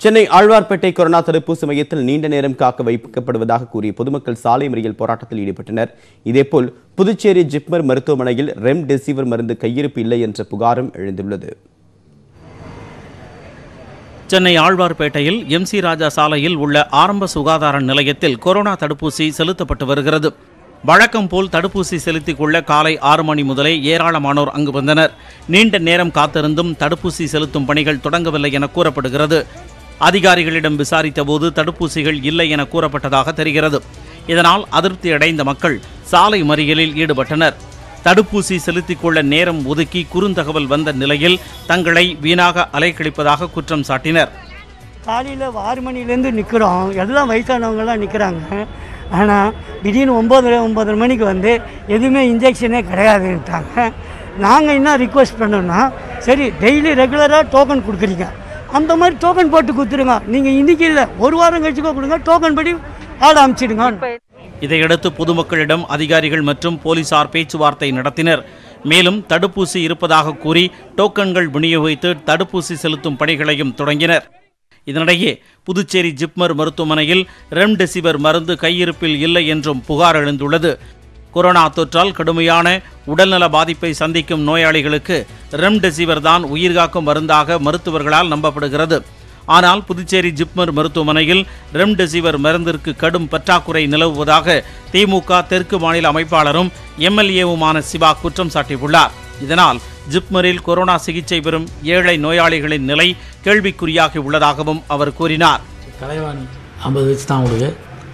Chennai Alwarpet corona தடுப்பூசி மையத்தில் நீண்ட நேரம் காக்க வைக்கப்படுவதாக கூறிய பொதுமக்கள் சாலை மறியல் போராட்டத்தில் ஈடுபட்டனர் இதேபோல் புதுச்சேரி ஜிப்மர் மருத்துவமனையில் ரெம்டெசிவிர் மருந்து கையிருப்பு இல்லை என்ற புகாரும் எழுந்துள்ளது சென்னை ஆழ்வார்பேட்டையில் எம்சி ராஜா சாலையில் உள்ள ஆரம்ப சுகாதார நிலையத்தில் கொரோனா தடுப்பூசி செலுத்தப்பட்டு வருகிறது வழக்கம் போல் தடுப்பூசி செலுத்திக் கொள்ள காலை ஆறு மணி முதலே ஏராளமானோர் அங்கு வந்தனர் நீண்ட நேரம் காத்திருந்தும் தடுப்பூசி செலுத்தும் பணிகள் தொடங்கவில்லை என கூறப்படுகிறது அதிகாரிகளிடம் விசாரித்தபோது தடுப்பூசிகள் இல்லை என கூறப்பட்டதாக தெரிகிறது இதனால் அதிருப்தி அடைந்த மக்கள் சாலை மறியலில் ஈடுபட்டனர் தடுப்பூசி செலுத்திக் கொள்ள நேரம் ஒதுக்கி குறுந்தகவல் வந்த நிலையில் தங்களை வீணாக அலைக்கழிப்பதாக குற்றம் சாட்டினர் காலையில் ஆறு மணிலேருந்து நிற்கிறோம் எல்லாம் வயசானவங்கலாம் நிற்கிறாங்க ஆனால் திடீர்னு ஒம்பது ஒம்பதரை மணிக்கு வந்து எதுவுமே இன்ஜெக்ஷனே கிடையாதுன்ட்டாங்க நாங்கள் என்ன ரிக்வெஸ்ட் பண்ணோம்னா சரி டெய்லி ரெகுலராக டோக்கன் கொடுக்குறீங்க அந்த மாதிரி டோக்கன் போட்டு கொடுத்துருங்க நீங்கள் இன்றைக்கி இல்லை ஒரு வாரம் கழிச்சுக்கோ கொடுங்க டோக்கன் படி ஆள் அனுப்பிச்சிடுங்க இதையடுத்து பொதுமக்களிடம் அதிகாரிகள் மற்றும் போலீசார் பேச்சுவார்த்தை நடத்தினர் மேலும் தடுப்பூசி இருப்பதாக கூறி டோக்கன்கள் விநியோகித்து தடுப்பூசி செலுத்தும் பணிகளையும் தொடங்கினர் இதனிடையே புதுச்சேரி ஜிப்மர் மருத்துவமனையில் ரெம்டெசிவிர் மருந்து கையிருப்பில் இல்லை என்றும் புகார் எழுந்துள்ளது கொரோனா தொற்றால் கடுமையான உடல்நல பாதிப்பை சந்திக்கும் நோயாளிகளுக்கு ரெம்டெசிவிர் தான் உயிர்காக்கும் மருந்தாக மருத்துவர்களால் நம்பப்படுகிறது ஆனால் புதுச்சேரி ஜிப்மர் மருத்துவமனையில் ரெம்டெசிவிர் மருந்திற்கு கடும் பற்றாக்குறை நிலவுவதாக திமுக தெற்கு மாநில அமைப்பாளரும் எம்எல்ஏவுமான சிவா குற்றம் சாட்டியுள்ளார் இதனால் ஜிப்மரில் கொரோனா சிகிச்சை பெறும் ஏழை நோயாளிகளின் நிலை கேள்விக்குறியாகி உள்ளதாகவும் அவர் கூறினார் கலைவாணி ஐம்பது வயசு தான் அவங்களுக்கு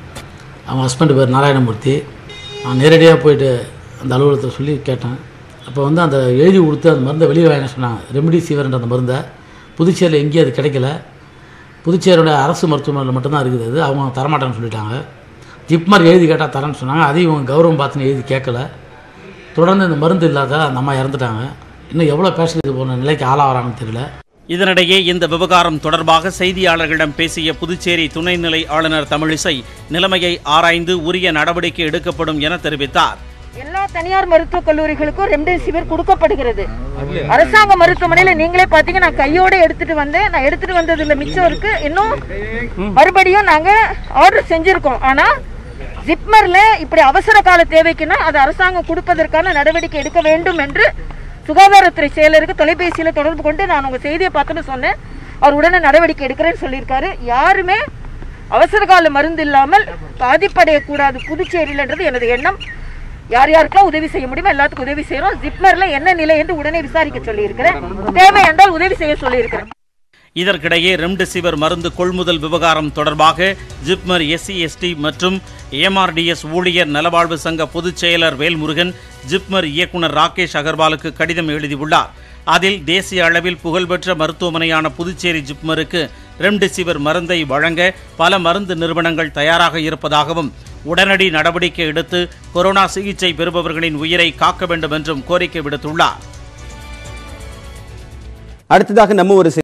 அவங்க ஹஸ்பண்ட் பேர் நாராயணமூர்த்தி நான் நேரடியாக போயிட்டு அந்த அலுவலகத்தை சொல்லி கேட்டேன் அப்போ வந்து அந்த எழுதி கொடுத்து அந்த மருந்தை வெளியே வாங்க சொன்னாங்க ரெமிடி சீவர்ன்ற அந்த மருந்தை புதுச்சேரியில் எங்கேயும் அது கிடைக்கல புதுச்சேரியோட அரசு மருத்துவமனையில் மட்டும்தான் இருக்குது அது அவங்க தரமாட்டேன்னு சொல்லிட்டாங்க ஜிப்மர் எழுதி கேட்டால் தரேன்னு சொன்னாங்க அதையும் இவங்க கௌரவம் பார்த்துன்னு எழுதி கேட்கல தொடர்ந்து இந்த மருந்து இல்லாத அந்த அம்மா இறந்துட்டாங்க இன்னும் எவ்வளோ பேஷண்ட் இது போன நிலைக்கு ஆளாகிறாங்கன்னு தெரியல இதனிடையே இந்த விவகாரம் தொடர்பாக செய்தியாளர்களிடம் பேசிய புதுச்சேரி துணைநிலை ஆளுநர் தமிழிசை நிலைமையை ஆராய்ந்து உரிய நடவடிக்கை எடுக்கப்படும் என தெரிவித்தார் எல்லா தனியார் மருத்துவக் கல்லூரிகளுக்கும் ரெம்டெசிவிர் கொடுக்கப்படுகிறது அரசாங்க மருத்துவமனையில நீங்களே பாத்தீங்க நான் கையோட எடுத்துட்டு வந்தேன் நான் எடுத்துட்டு வந்ததுல மிச்சம் இருக்கு இன்னும் மறுபடியும் நாங்க ஆர்டர் செஞ்சிருக்கோம் ஆனா ஜிப்மர்ல இப்படி அவசர கால தேவைக்குன்னா அது அரசாங்கம் கொடுப்பதற்கான நடவடிக்கை எடுக்க வேண்டும் என்று சுகாதாரத்துறை செயலருக்கு தொலைபேசியில தொடர்பு கொண்டு நான் உங்க செய்தியை பார்த்துன்னு சொன்னேன் அவர் உடனே நடவடிக்கை எடுக்கிறேன்னு சொல்லியிருக்காரு யாருமே அவசர கால மருந்து இல்லாமல் பாதிப்படையக்கூடாது புதுச்சேரியிலன்றது எனது எண்ணம் யார் யாருக்கெல்லாம் உதவி செய்ய முடியுமோ எல்லாத்துக்கும் உதவி செய்யறோம் ஜிப்மர்ல என்ன நிலை என்று உடனே விசாரிக்க சொல்லியிருக்கிறேன் தேவை என்றால் உதவி செய்ய சொல்லியிருக்கிறேன் இதற்கிடையே ரெம்டெசிவிர் மருந்து கொள்முதல் விவகாரம் தொடர்பாக ஜிப்மர் எஸ்சி எஸ்டி மற்றும் ஏஎம்ஆர்டிஎஸ் ஊழியர் நலவாழ்வு சங்க பொதுச் செயலர் வேல்முருகன் ஜிப்மர் இயக்குனர் ராகேஷ் அகர்வாலுக்கு கடிதம் எழுதியுள்ளார் அதில் தேசிய அளவில் புகழ்பெற்ற மருத்துவமனையான புதுச்சேரி ஜிப்மருக்கு ரெம்டெசிவிர் மருந்தை வழங்க பல மருந்து நிறுவனங்கள் தயாராக இருப்பதாகவும் உடனடி நடவடிக்கை எடுத்து கொரோனா சிகிச்சை பெறுபவர்களின் உயிரை காக்க வேண்டும் என்றும் கோரிக்கை விடுத்துள்ளார் அடுத்ததாக நம்ம ஒரு